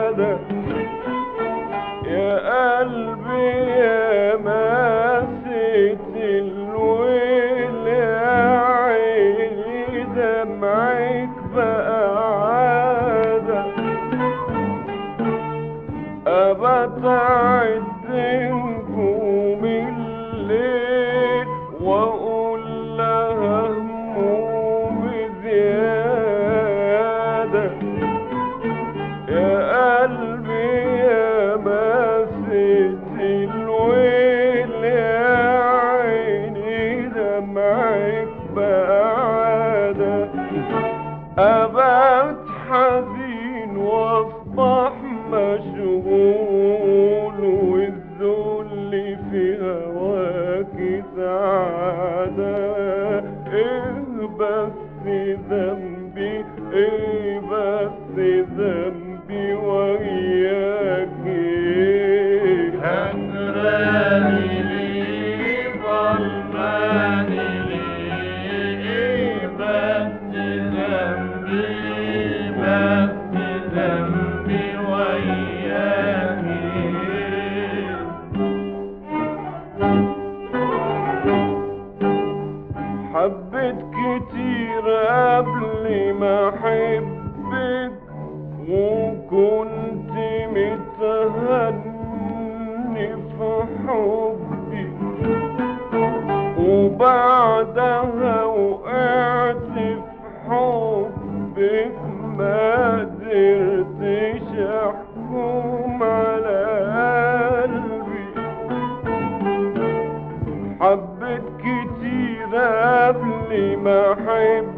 سعادة يا قلبي يا ماسة الويل يا عيني دمعك بقى عادة أبت أعد نجوم الليل وأقول لها هموم زيادة يا قلبي يا ماسة الويل يا عيني دمعك بقى عادة أبعد حزين واصبح مشغول والذل في هواك سعادة إيه بس ذنبي إيه بس ذنبي وياك هجراني ليه ظلماني ليه بس ذنبي بس ذنبي وياك حبيت كتير قبل ما احبك وكنت متهني في حبي وبعدها وقعت في حبك ما قدرتش احكم على قلبي حبيت كتير قبل ما احبك